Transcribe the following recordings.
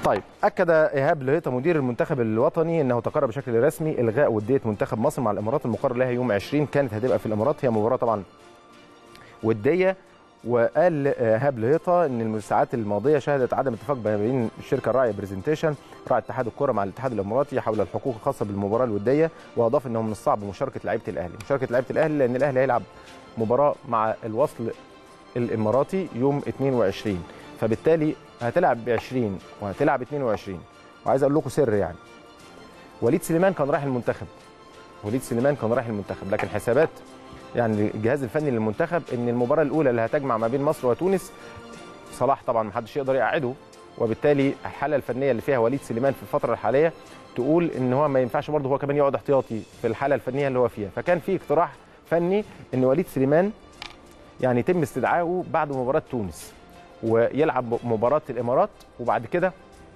طيب اكد ايهاب لهيطه مدير المنتخب الوطني انه تقرر بشكل رسمي الغاء وديه منتخب مصر مع الامارات المقرر لها يوم 20 كانت هتبقى في الامارات هي مباراه طبعا وديه وقال ايهاب لهيطه ان الساعات الماضيه شهدت عدم اتفاق ما بين الشركه الراعيه برزنتيشن راعي اتحاد الكره مع الاتحاد الاماراتي حول الحقوق الخاصه بالمباراه الوديه واضاف انه من الصعب مشاركه لعيبه الاهلي مشاركه لعيبه الاهلي لان الاهلي هيلعب مباراه مع الوصل الاماراتي يوم 22 فبالتالي هتلعب ب 20 وهتلعب 22 وعايز اقول لكم سر يعني وليد سليمان كان رايح المنتخب وليد سليمان كان رايح المنتخب لكن حسابات يعني الجهاز الفني للمنتخب ان المباراه الاولى اللي هتجمع ما بين مصر وتونس صلاح طبعا ما حدش يقدر يقعده وبالتالي الحاله الفنيه اللي فيها وليد سليمان في الفتره الحاليه تقول ان هو ما ينفعش برضه هو كمان يقعد احتياطي في الحاله الفنيه اللي هو فيها فكان في اقتراح فني ان وليد سليمان يعني يتم استدعائه بعد مباراه تونس ويلعب مباراه الامارات وبعد كده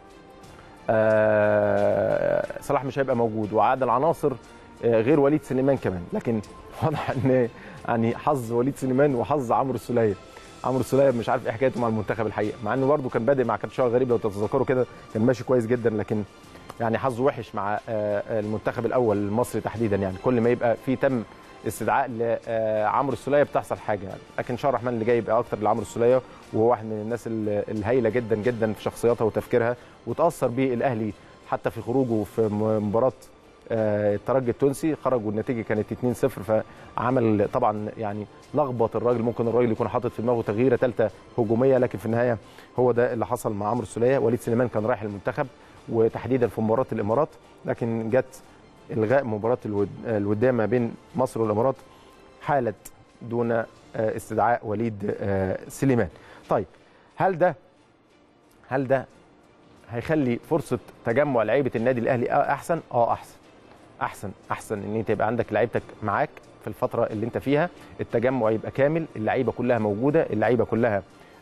آه صلاح مش هيبقى موجود وعاد العناصر آه غير وليد سليمان كمان لكن واضح ان يعني حظ وليد سليمان وحظ عمرو السوليه عمرو السوليه مش عارف ايه حكايته مع المنتخب الحقيقه مع انه برده كان بادئ مع كابتن شوقي غريب لو تتذكروا كده كان ماشي كويس جدا لكن يعني حظه وحش مع آه المنتخب الاول المصري تحديدا يعني كل ما يبقى في تم استدعاء لعمرو السوليه بتحصل حاجه يعني لكن ان شاء الله الرحمن اللي جاي يبقى اكتر لعمرو السوليه وهو واحد من الناس الهايله جدا جدا في شخصياتها وتفكيرها وتاثر به الاهلي حتى في خروجه في مباراه الترجي التونسي خرج والنتيجه كانت 2-0 فعمل طبعا يعني لخبط الراجل ممكن الراجل يكون حاطط في دماغه تغييره ثالثه هجوميه لكن في النهايه هو ده اللي حصل مع عمرو السوليه وليد سليمان كان رايح المنتخب وتحديدا في مباراه الامارات لكن جت الغاء مباراه الوديه ما بين مصر والامارات حالت دون استدعاء وليد سليمان. طيب هل ده هل ده هيخلي فرصه تجمع لعيبه النادي الاهلي احسن؟ اه احسن. احسن احسن ان انت يبقى عندك لعيبتك معاك في الفتره اللي انت فيها التجمع يبقى كامل اللعيبه كلها موجوده اللعيبه كلها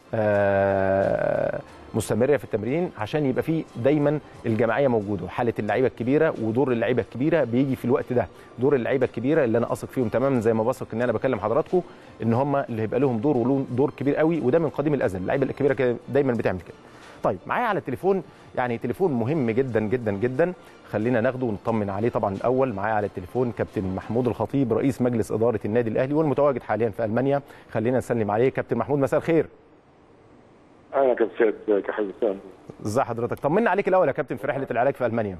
آه مستمره في التمرين عشان يبقى في دايما الجماعيه موجوده وحاله اللعيبه الكبيره ودور اللعيبه الكبيره بيجي في الوقت ده دور اللعيبه الكبيره اللي انا اثق فيهم تماما زي ما بثق ان انا بكلم حضراتكم ان هم اللي هيبقى لهم دور ولهم دور كبير قوي وده من قديم الازل اللعيبه الكبيره كده دايما بتعمل كده طيب معايا على التليفون يعني تليفون مهم جدا جدا جدا خلينا ناخده ونطمن عليه طبعا الاول معايا على التليفون كابتن محمود الخطيب رئيس مجلس اداره النادي الاهلي والمتواجد حاليا في المانيا خلينا نسلم عليه كابتن محمود مساء الخير اهلا كابتن سيد ازيك يا حبيبي ازي حضرتك طمنا عليك الاول يا كابتن في رحله العلاج في المانيا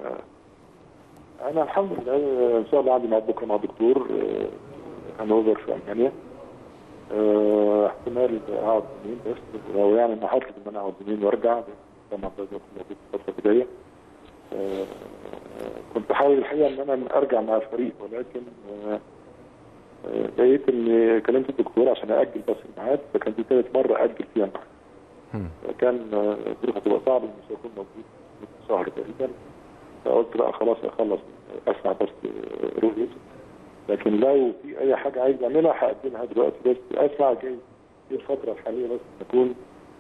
انا الحمد لله ان شاء الله عندي ميعاد بكره مع دكتور هانوفر في المانيا اه احتمال اقعد يومين بس لو يعني انا هطلب ان انا اقعد يومين وارجع طبعا ده موجود الفتره الجايه اه كنت حاول الحقيقه ان انا ارجع مع الفريق ولكن اه لقيت ان كلمت الدكتور عشان اجل بس الميعاد فكان دي ثالث مره اجل فيها الميعاد فكان الظروف هتبقى صعبه مش هيكون موجود شهر تقريبا فقلت لا خلاص اخلص اسمع بس رؤيته لكن لو في اي حاجه عايز اعملها هقدمها دلوقتي بس اسمع جاي في الفتره الحاليه بس اكون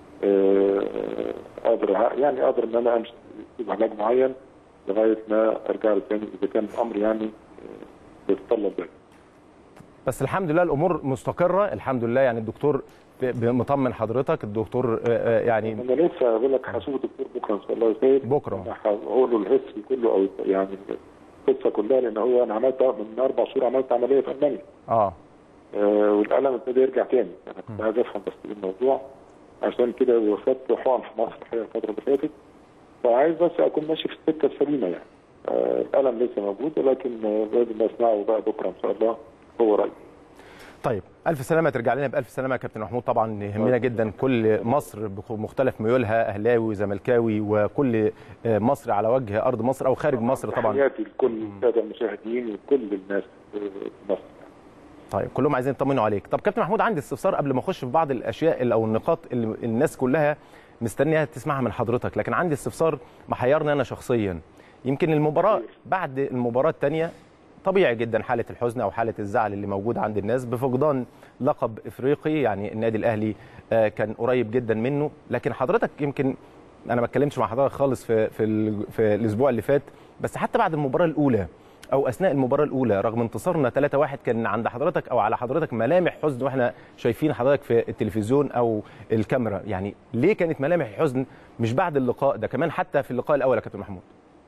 قادر يعني قادر ان انا امشي في علاج معين لغايه ما ارجع له تاني اذا كان الامر يعني بيتطلب ذلك. بس الحمد لله الامور مستقره الحمد لله يعني الدكتور مطمن حضرتك الدكتور يعني انا لسه بقول لك هشوف الدكتور بكره ان شاء الله سيد بكره هقول له الهيستوري كله او يعني القصه كلها لان هو انا عملت من اربع شهور عملت عمليه في المانيا اه, آه والالم ابتدى يرجع تاني انا كنت عايز افهم بس ايه الموضوع عشان كده وخدت حقن في مصر الحقيقه الفتره اللي فاتت فعايز بس اكون ماشي في السكه السليمه يعني آه الالم لسه موجود ولكن لازم اسمعه بقى بكره ان شاء الله هو رايي طيب الف سلامه ترجع لنا بالف سلامه يا كابتن محمود طبعا يهمنا جدا كل مصر بمختلف ميولها اهلاوي وزملكاوي وكل مصر على وجه ارض مصر او خارج مصر طبعا تحياتي لكل الساده المشاهدين وكل الناس في مصر طيب كلهم عايزين يطمنوا عليك طب كابتن محمود عندي استفسار قبل ما اخش في بعض الاشياء او النقاط اللي الناس كلها مستنيها تسمعها من حضرتك لكن عندي استفسار محيرني انا شخصيا يمكن المباراه بعد المباراه الثانيه طبيعي جدا حاله الحزن او حاله الزعل اللي موجود عند الناس بفقدان لقب افريقي يعني النادي الاهلي كان قريب جدا منه لكن حضرتك يمكن انا ما اتكلمتش مع حضرتك خالص في في, في الاسبوع اللي فات بس حتى بعد المباراه الاولى او اثناء المباراه الاولى رغم انتصارنا 3-1 كان عند حضرتك او على حضرتك ملامح حزن واحنا شايفين حضرتك في التلفزيون او الكاميرا يعني ليه كانت ملامح الحزن مش بعد اللقاء ده كمان حتى في اللقاء الاول يا كابتن محمود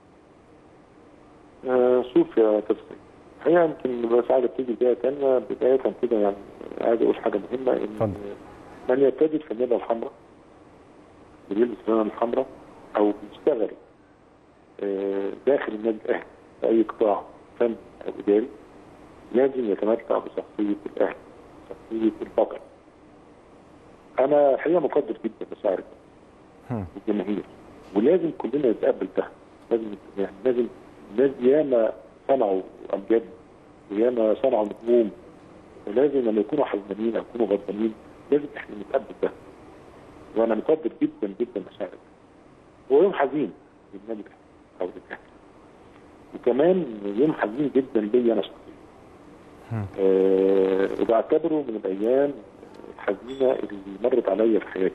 آه شوف يا كابتن الحقيقه يمكن بس عايز ابتدي بدايه ثانيه بدايه كده يعني عايز اقول حاجه مهمه ان اتفضل. من يتجد في النادي الحمراء بيلبس الفانله الحمراء او بيشتغل آه، داخل النادي الاهلي في اي قطاع فني او اداري لازم يتمتع بشخصيه الاهلي شخصيه البطل انا الحقيقه مقدر جدا مشاعر هم. الجماهير ولازم كلنا نتقبل ده لازم يعني لازم الناس ياما صنعوا امجاد وياما صنعوا نجوم ولازم لما يكونوا حزنانين او يكونوا غضبانين لازم احنا نتقبل ده وانا مقدر جدا جدا مشاعر هو يوم حزين للنادي الاهلي او للاهلي وكمان يوم حزين جدا ليا انا شخصيا هم. آه وبعتبره من الايام الحزينه اللي مرت عليا في حياتي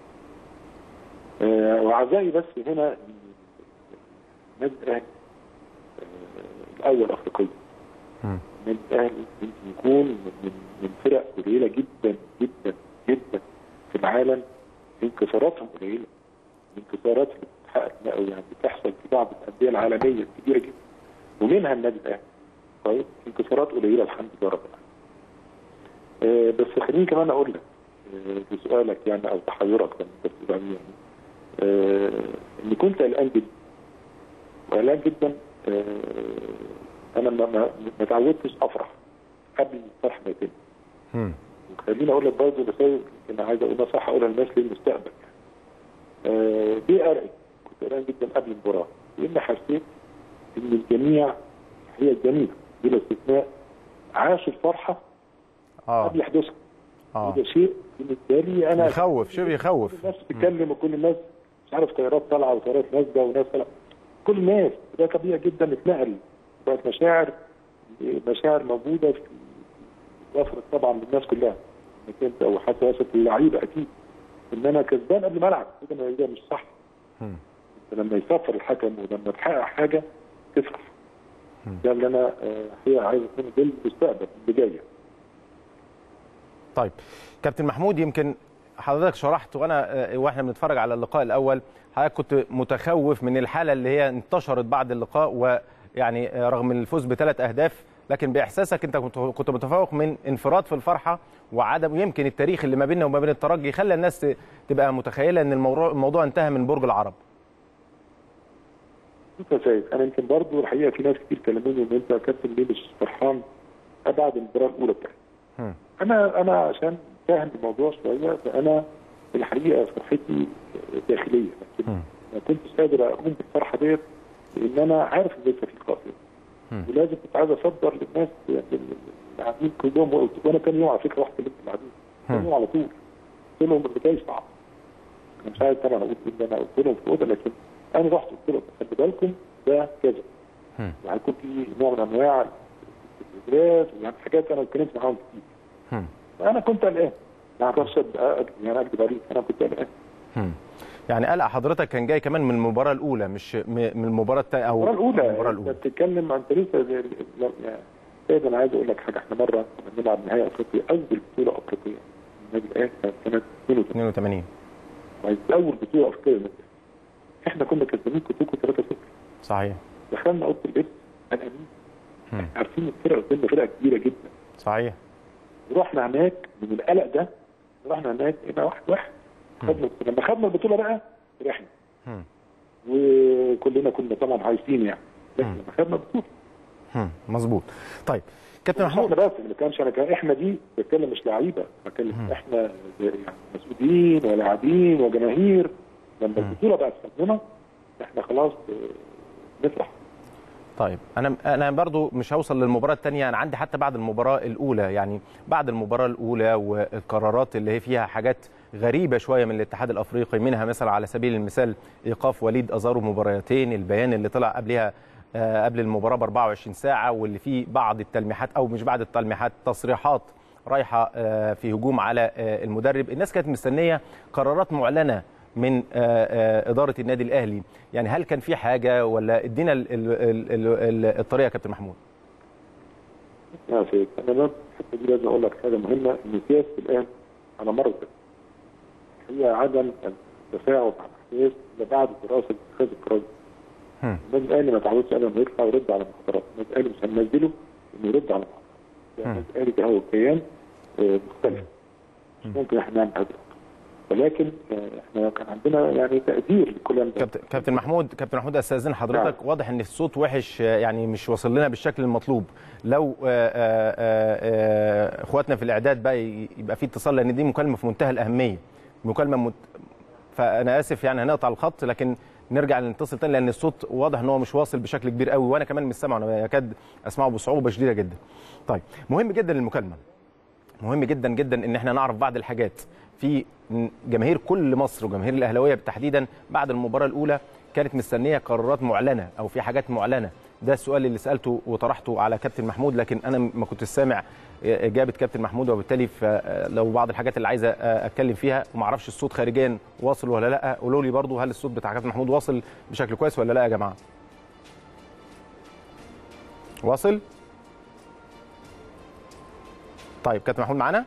آه وعزائي بس هنا إن النادي الاهلي آه الاول افريقيا هم. النادي الاهلي يمكن يكون من من فرق قليله جدا جدا جدا في العالم انكساراتهم قليله الانكسارات اللي بتتحقق او يعني بتحصل في بعض الانديه العالميه الكبيره جدا ومنها النادي الاهلي طيب انكسارات قليله الحمد لله رب العالمين آه بس خليني كمان اقول لك آه لسؤالك يعني او تحيرك لما انت بتقول عليه يعني آه اني كنت قلقان جدا وقلقان جدا آه انا ما ما ما تعودتش افرح قبل الفرح ما يتم هم. وخليني اقول لك برضه رسائل انا عايز اقول نصيحه اقولها للناس للمستقبل آه دي قلقي كنت قلقان جدا قبل المباراه لان حسيت ان الجميع هي الجميع بلا استثناء عاشوا الفرحه اه قبل حدوثها اه وده شيء بالنسبه لي انا يخوف شبه يخوف كل الناس بتتكلم وكل الناس مش عارف طيارات طالعه وطيارات نازله وناس طالعه كل الناس ده طبيعي جدا اتنقل بقت مشاعر مشاعر موجوده في وفرت طبعا للناس كلها انك انت او حتى وصلت للعيبه اكيد ان انا كسبان قبل ما العب كده ما ده مش صح هم. انت لما يصفر الحكم ولما تحقق حاجه تفرح مم. ده اللي انا آه، هي عايز اكون ده المستقبل اللي جايه طيب كابتن محمود يمكن حضرتك شرحت وانا آه، واحنا بنتفرج على اللقاء الاول حضرتك كنت متخوف من الحاله اللي هي انتشرت بعد اللقاء ويعني آه، رغم الفوز بثلاث اهداف لكن باحساسك انت كنت كنت متفوق من انفراد في الفرحه وعدم يمكن التاريخ اللي ما بيننا وما بين الترجي خلى الناس ت- تبقى متخيله ان الموضوع الموضوع انتهى من برج العرب شوف يا سيد انا يمكن برضه الحقيقه في ناس كتير كلموني ان انت يا كابتن ليه مش فرحان بعد المباراه الاولى بتاعتي هم. انا انا عشان فاهم الموضوع شويه فانا الحقيقه فرحتي داخليه لكن مم. ما كنتش قادر اقوم بالفرحه ديت لان انا عارف ان لسه في قاتل مم. ولازم كنت عايز اصدر للناس يعني القاعدين كلهم وقلت- وانا تاني يوم على فكره رحت كلمت القاعدين تاني مم. يوم على طول قلت لهم اللي جاي صعب انا مش عايز طبعا اقول ايه اللي انا قلت لهم في الاوضه لكن انا رحت قلت لهم خلي بالكم ده كذا مم. وهيكون في نوع من انواع الاستفزاز ويعني حاجات انا اتكلمت معاهم كتير هم. انا كنت قلقان ما اعرفش أب- أكذب- يعني اكذب عليك انا كنت قلقان هم. يعني قلق حضرتك كان جاي كمان من المباراه الاولى مش م- من المباراه الثانيه او المباراه الاولى المباراه انت الاولى بتتكلم عن تاريخ زي- لا- يعني سيد انا عايز اقول لك حاجه احنا مره كنا بنلعب نهائي افريقيا اول بطوله افريقيه النادي الاهلي كانت سنه 82 82 وعايز اول بطوله افريقيه للنادي الأهلي. احنا كنا كسبانين كوتوكو 3-0 صحيح دخلنا اوضه اللبس قلقانين هم. عارفين الفرقه قدامنا فرقه كبيره جدا صحيح ورحنا هناك من القلق ده رحنا هناك هنا واحد واحد خدنا لما خدنا البطوله بقى رحنا هم. وكلنا كنا طبعا عايزين يعني لكن مم. لما خدنا البطوله هم. مظبوط طيب كابتن احنا محمود بس ما كانش انا كان احنا دي بتكلم مش لعيبه بتكلم مم. احنا زي يعني مسؤولين ولاعبين وجماهير لما مم. البطوله بقت حظنا احنا خلاص آه، نفرح طيب انا انا برضو مش هوصل للمباراه الثانيه انا عندي حتى بعد المباراه الاولى يعني بعد المباراه الاولى والقرارات اللي هي فيها حاجات غريبه شويه من الاتحاد الافريقي منها مثلا على سبيل المثال ايقاف وليد ازارو مباراتين البيان اللي طلع قبلها آه، قبل المباراه ب 24 ساعه واللي فيه بعض التلميحات او مش بعض التلميحات تصريحات رايحه آه، في هجوم على آه، المدرب الناس كانت مستنيه قرارات معلنه من آه، آه، اداره النادي الاهلي يعني هل كان في حاجه ولا ادينا ال- ال- ال- ال- ال- الطريقه يا كابتن محمود يا سيد انا بس الحته دي لازم اقول لك حاجه مهمه ان سياسه الاهلي على مر الزمن هي عدم التفاعل مع الاحداث الا بعد دراسه اتخاذ القرار هم. النادي الاهلي ما تعودش ابدا انه يطلع ويرد على المحاضرات النادي الاهلي مش هننزله انه يرد على المحاضرات يعني هم. النادي الاهلي ده هو كيان آه، مختلف مش ممكن احنا نعمل هذا ولكن آه، احنا كان عندنا يعني تقدير لكل ده كابتن كابتن محمود كابتن محمود استاذن حضرتك واضح ان الصوت وحش آه، يعني مش واصل لنا بالشكل المطلوب لو آه، آه، آه، اخواتنا في الاعداد بقى ي- يبقى في اتصال لان دي مكالمه في منتهى الاهميه مكالمه مت... فانا اسف يعني هنقطع الخط لكن نرجع نتصل تاني لان الصوت واضح ان هو مش واصل بشكل كبير قوي وانا كمان مش سامعه انا يكاد اسمعه بصعوبه شديده جدا طيب مهم جدا المكالمه مهم جدا جدا ان احنا نعرف بعض الحاجات في جماهير كل مصر وجماهير الاهلاويه تحديدا بعد المباراه الاولى كانت مستنيه قرارات معلنه او في حاجات معلنه ده السؤال اللي سالته وطرحته على كابتن محمود لكن انا ما كنت سامع اجابه كابتن محمود وبالتالي لو بعض الحاجات اللي عايز اتكلم فيها وما اعرفش الصوت خارجيا واصل ولا لا قولوا لي برضو هل الصوت بتاع كابتن محمود واصل بشكل كويس ولا لا يا جماعه واصل طيب كابتن محمود معانا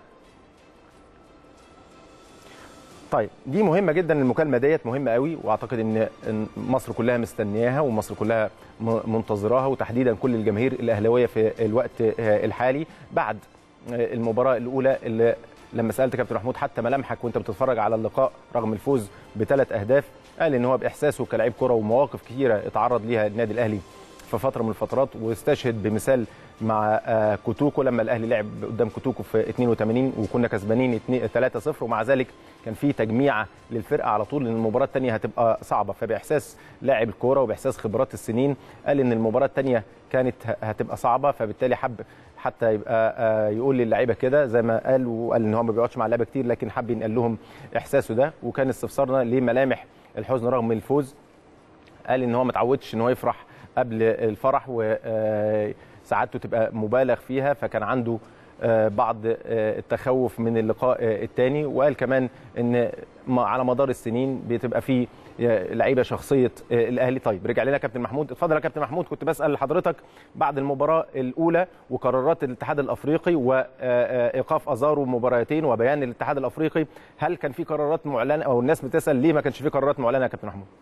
طيب دي مهمه جدا المكالمه ديت مهمه قوي واعتقد ان إن مصر كلها مستنياها ومصر كلها م- منتظراها وتحديدا كل الجماهير الاهلاويه في الوقت آه، الحالي بعد آه، المباراه الاولى اللي لما سالت كابتن محمود حتى ملامحك وانت بتتفرج على اللقاء رغم الفوز بثلاث اهداف قال ان هو باحساسه كلاعب كره ومواقف كثيره اتعرض ليها النادي الاهلي في فتره من الفترات واستشهد بمثال مع آه، كوتوكو لما الاهلي لعب قدام كوتوكو في 82 وكنا كسبانين 3-0 ومع ذلك كان في تجميعه للفرقه على طول لان المباراه الثانيه هتبقى صعبه فباحساس لاعب الكوره وباحساس خبرات السنين قال ان المباراه الثانيه كانت ه- هتبقى صعبه فبالتالي حب حتى يبقى آه، يقول للعيبه كده زي ما قال وقال ان هو ما بيقعدش مع اللعيبه كتير لكن حب ينقل لهم احساسه ده وكان استفسارنا لملامح الحزن رغم الفوز قال ان هو ما اتعودش ان هو يفرح قبل الفرح وسعادته تبقى مبالغ فيها فكان عنده آه، بعض آه، التخوف من اللقاء آه، الثاني وقال كمان ان ما- على مدار السنين بتبقى في آه، لعيبه شخصيه آه، الاهلي طيب رجع لنا كابتن محمود اتفضل يا كابتن محمود كنت بسال حضرتك بعد المباراه الاولى وقرارات الاتحاد الافريقي وايقاف ازارو مباراتين وبيان الاتحاد الافريقي هل كان في قرارات معلنه او الناس بتسال ليه ما كانش في قرارات معلنه يا كابتن محمود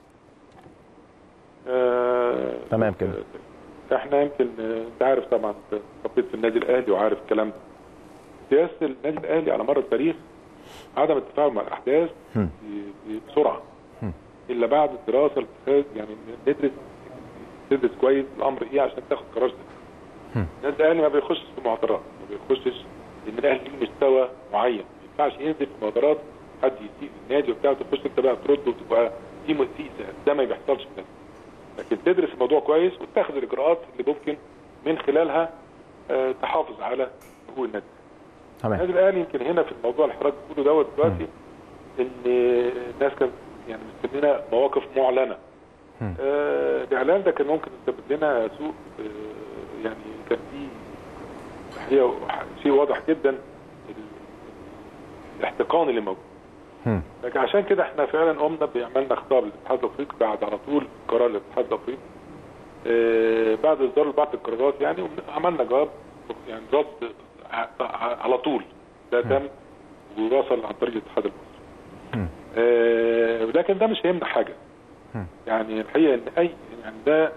آه، تمام كده. احنا يمكن آه، انت عارف طبعا أنت خطيت في النادي الاهلي وعارف الكلام ده سياسه النادي الاهلي على مر التاريخ عدم التفاعل مع الاحداث هم. ب- بسرعه هم. الا بعد الدراسه الاتخاذ يعني ندرس تدرس كويس الامر ايه عشان تاخد قرار سليم. هم. النادي الاهلي ما بيخشش في معطرات ما بيخشش ان الاهلي ليه مستوى معين ما ينفعش ينزل في معطرات حد يسيء النادي وبتاع تخش انت بقى ترد وتبقى في مسيء ده ما بيحصلش في النادي لكن تدرس الموضوع كويس وتاخذ الاجراءات اللي ممكن من خلالها آه، تحافظ على حقوق النادي. تمام النادي الاهلي يمكن هنا في الموضوع اللي حضرتك بتقوله دوت دلوقتي ان الناس كانت يعني مستنينا مواقف معلنه. مم. آه، الاعلان ده كان ممكن يسبب لنا سوء آه، يعني كان في هي شيء واضح جدا ال- الاحتقان اللي موجود. هم. لكن عشان كده احنا فعلا قمنا بعملنا خطاب للاتحاد الافريقي بعد على طول قرار الاتحاد الافريقي اه بعد اصدار بعض القرارات يعني عملنا جواب يعني رد ع- ع- على طول ده تم ووصل عن طريق الاتحاد المصري. مم. اه ولكن ده مش هيمنع حاجه. مم. يعني الحقيقه ان اي يعني ده اه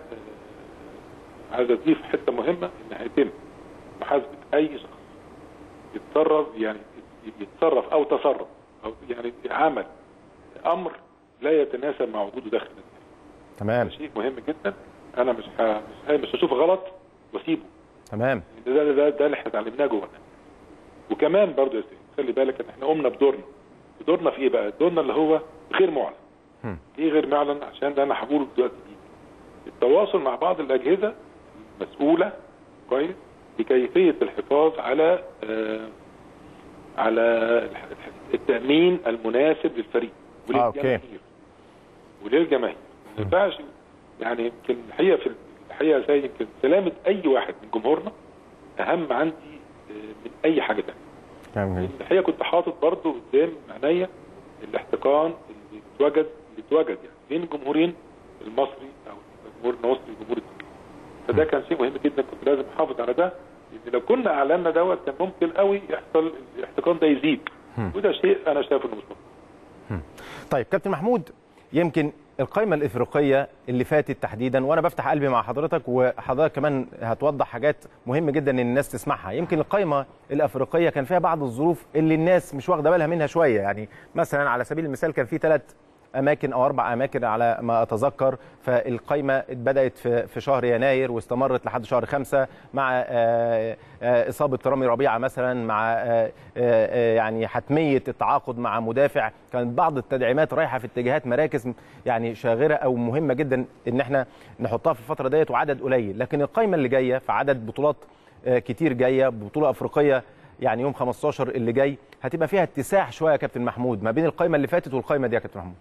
عايز اضيف حته مهمه ان هيتم محاسبه اي شخص يتصرف يعني يتصرف او تصرف او يعني عمل امر لا يتناسب مع وجوده داخل النادي تمام ده شيء مهم جدا انا مش ه... مش, ه... مش هشوف غلط واسيبه تمام ده ده ده, ده اللي احنا اتعلمناه جوه النادي. وكمان برضه يا سيدي خلي بالك ان احنا قمنا بدورنا دورنا في ايه بقى؟ دورنا اللي هو غير معلن هم. ليه غير معلن عشان ده انا هقوله دلوقتي دي التواصل مع بعض الاجهزه المسؤوله كويس لكيفيه الحفاظ على آه على الح- التامين المناسب للفريق آه، أوكي. وللجماهير وللجماهير ما ينفعش يعني يمكن الحقيقه في الحقيقه زي يمكن سلامه اي واحد من جمهورنا اهم عندي آه، من اي حاجه ثانيه تمام الحقيقه كنت حاطط برضو قدام عينيا الاحتقان اللي اتوجد اللي اتوجد يعني بين الجمهورين المصري او الجمهور المصري والجمهور التركي فده كان شيء مهم جدا كنت لازم احافظ على ده لان لو كنا اعلنا دوت كان ممكن قوي يحصل الاحتقان ده يزيد وده شيء انا شايف انه مش مطلوب طيب كابتن محمود يمكن القائمة الإفريقية اللي فاتت تحديدا وأنا بفتح قلبي مع حضرتك وحضرتك كمان هتوضح حاجات مهمة جدا إن الناس تسمعها يمكن القائمة الأفريقية كان فيها بعض الظروف اللي الناس مش واخدة بالها منها شوية يعني مثلا على سبيل المثال كان في ثلاث اماكن او اربع اماكن على ما اتذكر فالقائمه بدات في في شهر يناير واستمرت لحد شهر خمسة مع آه، آه، اصابه رامي ربيعه مثلا مع آه، آه، يعني حتميه التعاقد مع مدافع كانت بعض التدعيمات رايحه في اتجاهات مراكز يعني شاغره او مهمه جدا ان احنا نحطها في الفتره ديت وعدد قليل لكن القائمه اللي جايه في عدد بطولات آه، كتير جايه بطوله افريقيه يعني يوم 15 اللي جاي هتبقى فيها اتساع شويه يا كابتن محمود ما بين القائمه اللي فاتت والقائمه دي يا كابتن محمود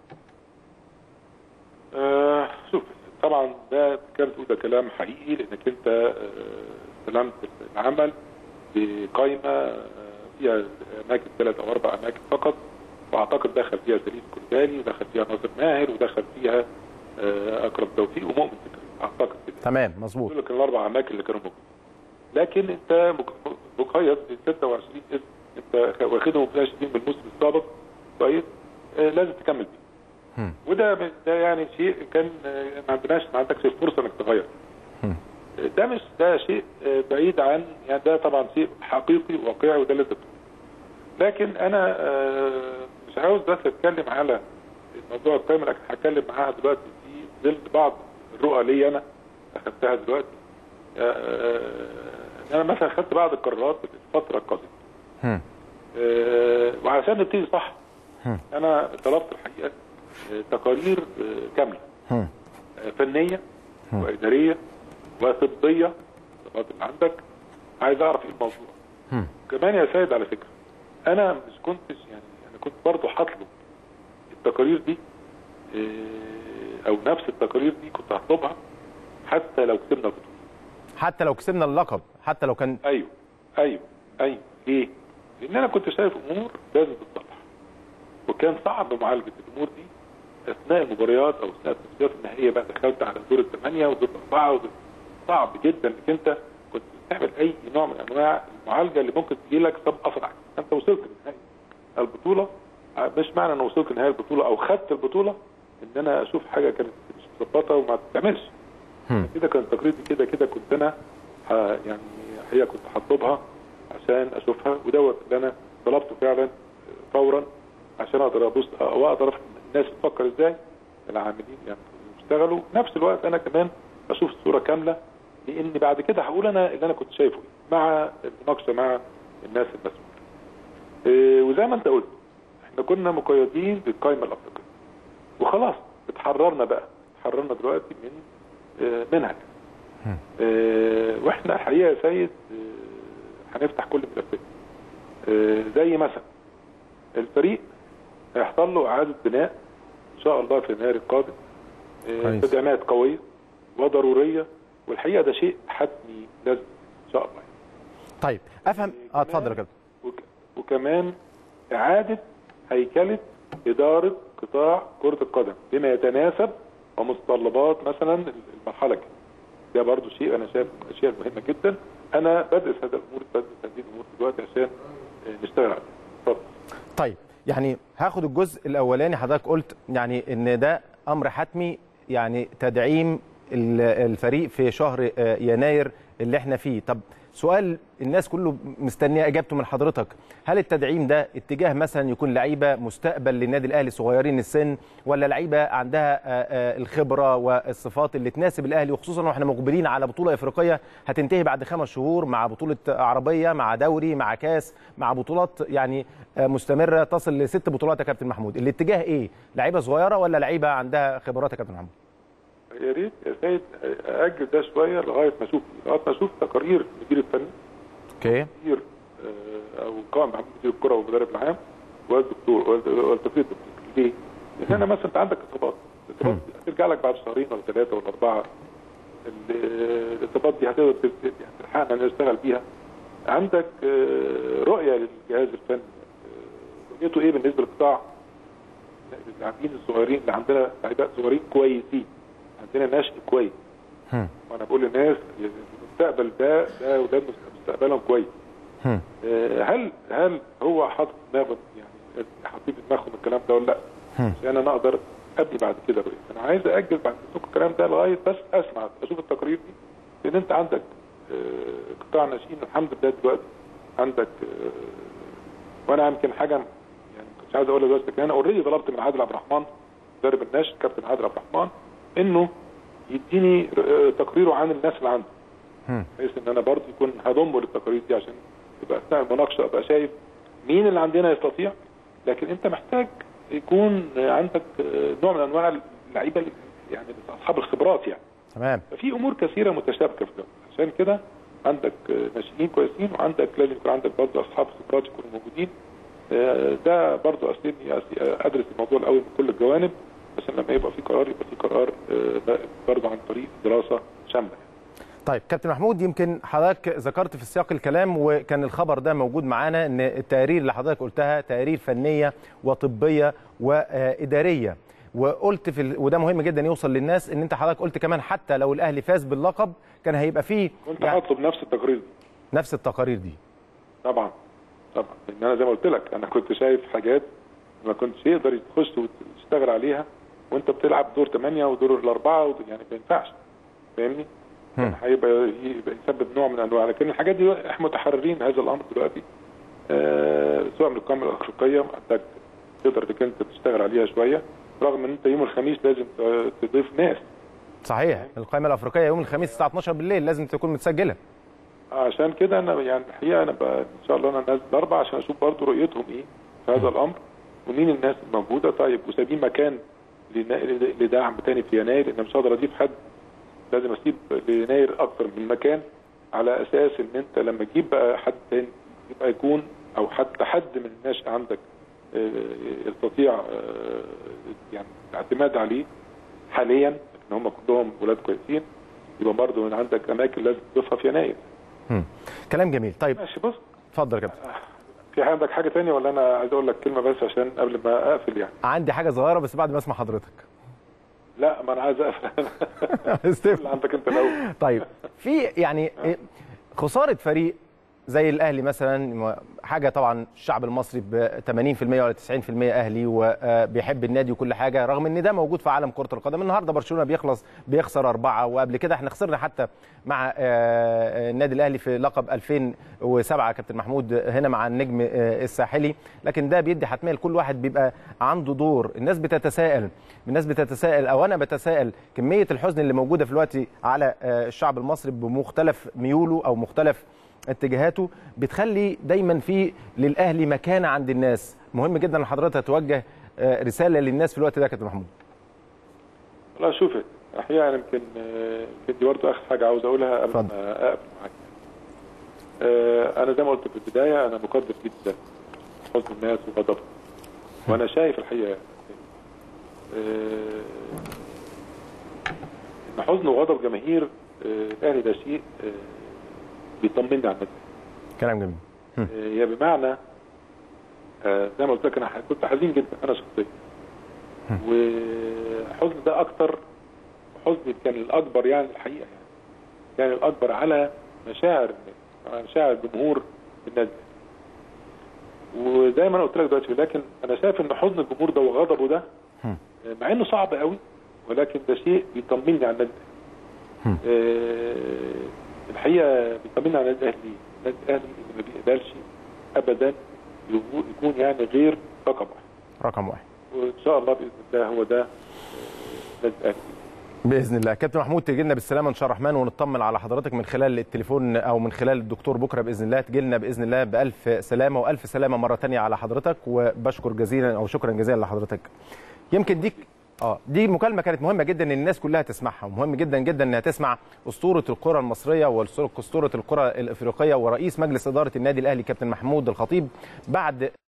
آه شوف طبعا ده كان ده كلام حقيقي لانك انت آه، استلمت العمل بقائمه آه، فيها اماكن ثلاث او اربع اماكن فقط واعتقد دخل فيها سليم كولبالي ودخل فيها ناصر ماهر ودخل فيها آه، اكرم توفيق ومؤمن فكري اعتقد كده تمام مظبوط دول كانوا الاربع اماكن اللي كانوا موجودين لكن انت مك- مقيد ب 26 اسم انت واخدهم في 20 بالموسم السابق كويس آه، لازم تكمل بيه هم. وده ده يعني شيء كان آه، ما عندناش ما عندكش الفرصه انك تغير هم. آه، ده مش ده شيء آه، بعيد عن يعني ده طبعا شيء حقيقي واقعي وده اللي انت بتقوله. لكن انا آه، مش عاوز بس اتكلم على موضوع القائمه لكن هتكلم معاها دلوقتي في ظل بعض الرؤى لي انا اخذتها دلوقتي آه، انا مثلا خدت بعض القرارات في الفتره القادمه هم. آه، وعشان نبتدي صح هم. انا طلبت الحقيقه آه، تقارير آه، كامله هم. آه، فنيه واداريه وطبيه الصفات اللي عندك عايز اعرف ايه الموضوع هم. كمان يا سيد على فكره انا مش كنتش يعني انا كنت برضه هطلب التقارير دي آه، او نفس التقارير دي كنت هطلبها حتى لو كسبنا البطوله حتى لو كسبنا اللقب حتى لو كان ايوه ايوه ايوه ليه؟ لان انا كنت شايف امور لازم تتصلح وكان صعب معالجه الامور دي اثناء المباريات او اثناء التصفيات النهائيه بقى دخلت على دور الثمانيه ودور الاربعه ودور صعب جدا انك انت كنت تعمل اي نوع من انواع المعالجه اللي ممكن تجي لك طب اسرع انت وصلت لنهائي البطوله مش معنى ان وصلت لنهائي البطوله او خدت البطوله ان انا اشوف حاجه كانت مش مظبطه وما تتعملش هم. كده كانت تقريبا كده كده كنت انا ه- يعني هي كنت هطلبها عشان اشوفها ودوت اللي انا طلبته فعلا فورا عشان اقدر ابص واقدر افهم الناس بتفكر ازاي العاملين يعني اللي بيشتغلوا في نفس الوقت انا كمان اشوف الصوره كامله لان بعد كده هقول انا اللي انا كنت شايفه إيه، مع المناقشه مع الناس المسؤوله. إيه، وزي ما انت قلت احنا كنا مقيدين بالقائمه الافريقيه وخلاص اتحررنا بقى اتحررنا دلوقتي من آه، منهج آه، واحنا الحقيقه يا سيد آه، هنفتح كل الملفات آه، زي مثلا الفريق هيحصل له اعاده بناء ان شاء الله في يناير القادم آه، كويس. تدعيمات قويه وضروريه والحقيقه ده شيء حتمي لازم ان شاء الله طيب افهم اه اتفضل يا كابتن وك- وكمان إعادة هيكلة إدارة قطاع كرة القدم بما يتناسب ومتطلبات مثلا المرحلة الجاية. ده برضو شيء أنا شايف من الأشياء المهمة جدا أنا بدرس هذا الأمور بدرس هذه الأمور دلوقتي عشان آه، نشتغل عليها. اتفضل. طيب يعني هاخد الجزء الاولاني حضرتك قلت يعني ان ده امر حتمي يعني تدعيم ال- الفريق في شهر آه، يناير اللي احنا فيه طب سؤال الناس كله مستنيه اجابته من حضرتك هل التدعيم ده اتجاه مثلا يكون لعيبه مستقبل للنادي الاهلي صغيرين السن ولا لعيبه عندها آه، آه، الخبره والصفات اللي تناسب الاهلي وخصوصا واحنا مقبلين على بطوله افريقيه هتنتهي بعد خمس شهور مع بطوله عربيه مع دوري مع كاس مع بطولات يعني آه، مستمره تصل لست بطولات يا كابتن محمود الاتجاه ايه لعيبه صغيره ولا لعيبه عندها خبرات يا كابتن محمود يا ريت يا سيد أجل ده شوية لغاية ما أشوف لغاية ما أشوف تقارير المدير الفني اوكي مدير آه، او قائم محمد مدير الكره والمدرب العام والدكتور وال- والتفريد الدكتور ليه؟ لان انا مثلا انت عندك اصابات الاصابات دي هترجع لك بعد شهرين ولا ثلاثه ولا اربعه ال- الاصابات دي هتقدر تل- يعني تلحقنا نشتغل بيها عندك آه، رؤيه للجهاز الفني آه، رؤيته ايه بالنسبه للقطاع اللاعبين الصغيرين اللي عندنا لعيبه صغيرين كويسين عندنا نشء كويس هم. وانا بقول للناس المستقبل ده ده وده مستقبلهم كويس هم. آه، هل هل هو حاطط في دماغه يعني حاطين في دماغهم الكلام ده ولا لا؟ هم. عشان انا اقدر ابني بعد كده رؤيه انا عايز اجل بعد كده الكلام ده لغايه بس اسمع اشوف التقارير دي لان انت عندك آه، قطاع ناشئين الحمد لله دلوقتي عندك آه، وانا يمكن حاجه يعني ما كنتش عايز اقولها دلوقتي لكن انا اوريدي طلبت من عادل عبد الرحمن مدرب الناشئ كابتن عادل عبد الرحمن انه يديني آه، تقريره عن الناس اللي عنده هم. بحيث ان انا برضه يكون هضمه للتقارير دي عشان تبقى اثناء المناقشه ابقى شايف مين اللي عندنا يستطيع لكن انت محتاج يكون عندك نوع من انواع اللعيبه اللي- يعني اصحاب الخبرات يعني تمام ففي امور كثيره متشابكه في ده عشان كده عندك ناشئين كويسين وعندك لازم يكون عندك برضه اصحاب خبرات يكونوا موجودين آه، ده برضه اسلمني ادرس الموضوع الاول من كل الجوانب عشان لما يبقى في قرار يبقى في قرار آه، برضه عن طريق دراسه شامله طيب كابتن محمود يمكن حضرتك ذكرت في سياق الكلام وكان الخبر ده موجود معانا ان التقارير اللي حضرتك قلتها تقارير فنيه وطبيه واداريه وقلت في ال... وده مهم جدا يوصل للناس ان انت حضرتك قلت كمان حتى لو الاهلي فاز باللقب كان هيبقى فيه كنت يعني هطلب نفس التقرير دي نفس التقارير دي طبعا طبعا لان انا زي ما قلت لك انا كنت شايف حاجات ما كنتش يقدر تخش وتشتغل عليها وانت بتلعب دور 8 ودور الاربعه ود- يعني ما ينفعش فاهمني؟ كان هيبقى يبقى يسبب نوع من انواع لكن الحاجات دي احنا متحررين هذا الامر دلوقتي آه سواء من القائمه الافريقيه محتاج تقدر انك انت تشتغل عليها شويه رغم ان انت يوم الخميس لازم ت- تضيف ناس صحيح القائمه الافريقيه يوم الخميس الساعه 12 بالليل لازم تكون متسجله عشان كده انا يعني الحقيقه انا بقى ان شاء الله انا نازل الاربع عشان اشوف برضه رؤيتهم ايه في هذا الامر ومين الناس الموجوده طيب وسايبين مكان لنا- لدعم تاني في يناير لان مش هقدر اضيف حد لازم اسيب ليناير اكتر من مكان على اساس ان انت لما تجيب بقى حد تاني يبقى يكون او حتى حد من الناس عندك آه، يستطيع آه، يعني الاعتماد عليه حاليا ان هم كلهم ولاد كويسين يبقى برضه عندك اماكن لازم تضيفها في يناير هم. كلام جميل طيب ماشي بص اتفضل يا كابتن في عندك حاجه تانية ولا انا عايز اقول لك كلمه بس عشان قبل ما اقفل يعني عندي حاجه صغيره بس بعد ما اسمع حضرتك لا ما انا عايز اقفل استف- اللي عندك انت الاول طيب في يعني خساره فريق زي الاهلي مثلا حاجه طبعا الشعب المصري ب 80% ولا 90% اهلي وبيحب النادي وكل حاجه رغم ان ده موجود في عالم كره القدم النهارده برشلونه بيخلص بيخسر اربعه وقبل كده احنا خسرنا حتى مع آه، النادي الاهلي في لقب 2007 كابتن محمود هنا مع النجم آه، الساحلي لكن ده بيدي حتميه لكل واحد بيبقى عنده دور الناس بتتساءل الناس بتتساءل او انا بتساءل كميه الحزن اللي موجوده في الوقت على آه، الشعب المصري بمختلف ميوله او مختلف اتجاهاته بتخلي دايما في للاهلي مكانه عند الناس مهم جدا ان حضرتك توجه آه، رساله للناس في الوقت ده يا كابتن محمود لا شوف احيانا يمكن آه، يمكن دي برضه اخر حاجه عاوز اقولها قبل اتفضل. ما اقفل معاك آه، انا زي ما قلت في البدايه انا مقدر جدا حزن الناس وغضبهم وانا شايف الحقيقه آه، ان حزن وغضب جماهير آه، الاهلي ده شيء آه، بيطمني على الناس كلام جميل هي بمعنى آه، زي ما قلت لك انا ح- كنت حزين جدا انا شخصيا وحزن ده اكتر حزن كان الاكبر يعني الحقيقه يعني كان الاكبر على مشاعر الناس على مشاعر جمهور النادي وزي ما انا قلت لك دلوقتي لكن انا شايف ان حزن الجمهور ده وغضبه ده آه، مع انه صعب قوي ولكن ده شيء بيطمني على النادي آه، الحقيقه بيطمني على النادي الاهلي النادي الاهلي اللي ما بيقبلش ابدا يكون- يكون يعني غير رقم واحد رقم واحد وان شاء الله باذن الله هو ده آه، النادي الاهلي باذن الله كابتن محمود تجي لنا بالسلامه ان شاء الله الرحمن ونطمن على حضرتك من خلال التليفون او من خلال الدكتور بكره باذن الله تجي لنا باذن الله بالف سلامه والف سلامه مره ثانيه على حضرتك وبشكر جزيلا او شكرا جزيلا لحضرتك يمكن ديك اه دي مكالمه كانت مهمه جدا ان الناس كلها تسمعها ومهم جدا جدا انها تسمع اسطوره الكره المصريه واسطوره الكره الافريقيه ورئيس مجلس اداره النادي الاهلي كابتن محمود الخطيب بعد